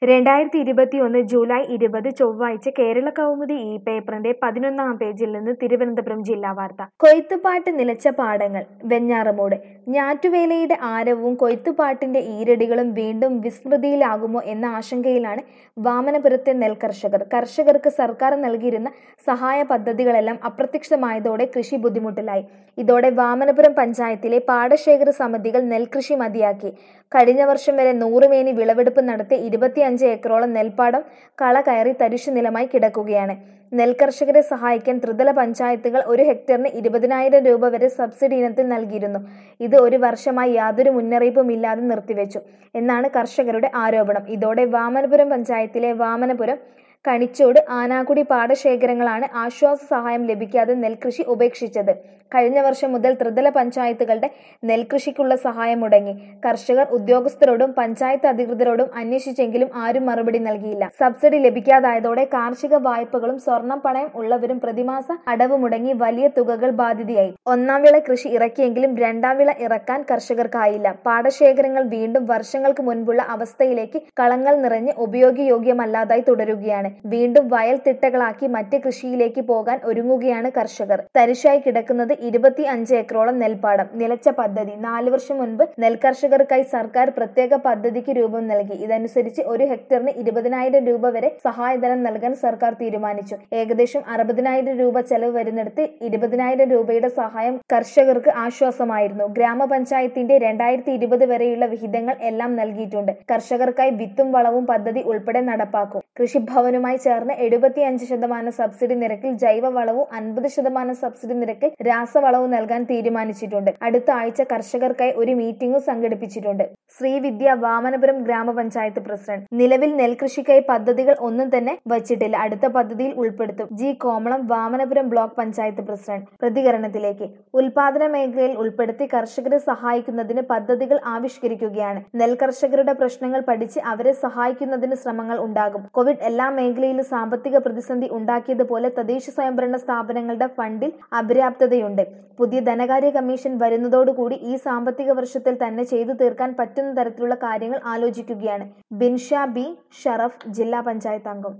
രണ്ടായിരത്തി ഇരുപത്തിയൊന്ന് ജൂലൈ ഇരുപത് ചൊവ്വാഴ്ച കേരള കൗമുദി ഈ പേപ്പറിന്റെ പതിനൊന്നാം പേജിൽ നിന്ന് തിരുവനന്തപുരം ജില്ലാ വാർത്ത കൊയ്ത്തുപാട്ട് നിലച്ച പാടങ്ങൾ വെഞ്ഞാറമൂട് ഞാറ്റുവേലയുടെ ആരവവും കൊയ്ത്തുപാട്ടിന്റെ ഈരടികളും വീണ്ടും വിസ്മൃതിയിലാകുമോ എന്ന ആശങ്കയിലാണ് വാമനപുരത്തെ നെൽകർഷകർ കർഷകർക്ക് സർക്കാർ നൽകിയിരുന്ന സഹായ പദ്ധതികളെല്ലാം അപ്രത്യക്ഷമായതോടെ കൃഷി ബുദ്ധിമുട്ടിലായി ഇതോടെ വാമനപുരം പഞ്ചായത്തിലെ പാടശേഖര സമിതികൾ നെൽകൃഷി മതിയാക്കി കഴിഞ്ഞ വർഷം വരെ നൂറുമേനി വിളവെടുപ്പ് നടത്തി ഇരുപത്തിയഞ്ച് ഏക്കറോളം നെൽപ്പാടം കള കയറി തരിശു നിലമായി കിടക്കുകയാണ് നെൽകർഷകരെ സഹായിക്കാൻ ത്രിതല പഞ്ചായത്തുകൾ ഒരു ഹെക്ടറിന് ഇരുപതിനായിരം രൂപ വരെ സബ്സിഡി ഇനത്തിൽ നൽകിയിരുന്നു ഇത് ഒരു വർഷമായി യാതൊരു മുന്നറിയിപ്പും ഇല്ലാതെ നിർത്തിവെച്ചു എന്നാണ് കർഷകരുടെ ആരോപണം ഇതോടെ വാമനപുരം പഞ്ചായത്തിലെ വാമനപുരം കണിച്ചോട് ആനാക്കുടി പാടശേഖരങ്ങളാണ് ആശ്വാസ സഹായം ലഭിക്കാതെ നെൽകൃഷി ഉപേക്ഷിച്ചത് കഴിഞ്ഞ വർഷം മുതൽ ത്രിതല പഞ്ചായത്തുകളുടെ നെൽകൃഷിക്കുള്ള സഹായം മുടങ്ങി കർഷകർ ഉദ്യോഗസ്ഥരോടും പഞ്ചായത്ത് അധികൃതരോടും അന്വേഷിച്ചെങ്കിലും ആരും മറുപടി നൽകിയില്ല സബ്സിഡി ലഭിക്കാതായതോടെ കാർഷിക വായ്പകളും സ്വർണം പണയം ഉള്ളവരും പ്രതിമാസ അടവ് മുടങ്ങി വലിയ തുകകൾ ബാധ്യതയായി ഒന്നാം വിള കൃഷി ഇറക്കിയെങ്കിലും രണ്ടാം വിള ഇറക്കാൻ കർഷകർക്കായില്ല പാടശേഖരങ്ങൾ വീണ്ടും വർഷങ്ങൾക്ക് മുൻപുള്ള അവസ്ഥയിലേക്ക് കളങ്ങൾ നിറഞ്ഞ് ഉപയോഗയോഗ്യമല്ലാതായി തുടരുകയാണ് വീണ്ടും വയൽ തിട്ടകളാക്കി മറ്റ് കൃഷിയിലേക്ക് പോകാൻ ഒരുങ്ങുകയാണ് കർഷകർ തരിശായി കിടക്കുന്നത് ഇരുപത്തി അഞ്ച് ഏക്കറോളം നെൽപ്പാടം നിലച്ച പദ്ധതി നാല് വർഷം മുൻപ് നെൽകർഷകർക്കായി സർക്കാർ പ്രത്യേക പദ്ധതിക്ക് രൂപം നൽകി ഇതനുസരിച്ച് ഒരു ഹെക്ടറിന് ഇരുപതിനായിരം രൂപ വരെ സഹായധനം നൽകാൻ സർക്കാർ തീരുമാനിച്ചു ഏകദേശം അറുപതിനായിരം രൂപ ചെലവ് വരുന്നിടത്ത് ഇരുപതിനായിരം രൂപയുടെ സഹായം കർഷകർക്ക് ആശ്വാസമായിരുന്നു ഗ്രാമപഞ്ചായത്തിന്റെ രണ്ടായിരത്തി ഇരുപത് വരെയുള്ള വിഹിതങ്ങൾ എല്ലാം നൽകിയിട്ടുണ്ട് കർഷകർക്കായി വിത്തും വളവും പദ്ധതി ഉൾപ്പെടെ നടപ്പാക്കും കൃഷിഭവനുമായി ചേർന്ന് എഴുപത്തിയഞ്ച് ശതമാനം സബ്സിഡി നിരക്കിൽ ജൈവ വളവും അൻപത് ശതമാനം സബ്സിഡി നിരക്കിൽ രാസവളവും നൽകാൻ തീരുമാനിച്ചിട്ടുണ്ട് അടുത്ത ആഴ്ച കർഷകർക്കായി ഒരു മീറ്റിംഗും സംഘടിപ്പിച്ചിട്ടുണ്ട് ശ്രീവിദ്യ വാമനപുരം ഗ്രാമപഞ്ചായത്ത് പ്രസിഡന്റ് നിലവിൽ നെൽകൃഷിക്കായി പദ്ധതികൾ ഒന്നും തന്നെ വച്ചിട്ടില്ല അടുത്ത പദ്ധതിയിൽ ഉൾപ്പെടുത്തും G Komalam Vamanapuram block panchayat president പ്രതികരണത്തിലേക്ക് ഉൽപാദന മേഖലയിൽ ഉൾപ്പെടുത്തി കർഷകരെ സഹായിക്കുന്നതിന് പദ്ധതികൾ ആവിഷ്കരിക്കുകയാണ് നെൽകർഷകരുടെ പ്രശ്നങ്ങൾ പഠിച്ച് അവരെ സഹായിക്കുന്നതിന് ശ്രമങ്ങൾ ഉണ്ടാകും കോവിഡ് എല്ലാ മേഖലയിലും സാമ്പത്തിക പ്രതിസന്ധി ഉണ്ടാക്കിയതുപോലെ തദ്ദേശ സ്വയംഭരണ സ്ഥാപനങ്ങളുടെ ഫണ്ടിൽ അപര്യാപ്തതയുണ്ട് പുതിയ ധനകാര്യ കമ്മീഷൻ വരുന്നതോടുകൂടി ഈ സാമ്പത്തിക വർഷത്തിൽ തന്നെ ചെയ്തു തീർക്കാൻ പറ്റുന്ന തരത്തിലുള്ള കാര്യങ്ങൾ ആലോചിക്കുകയാണ് ബിൻഷ ബി ഷറഫ് ജില്ലാ പഞ്ചായത്ത് അംഗം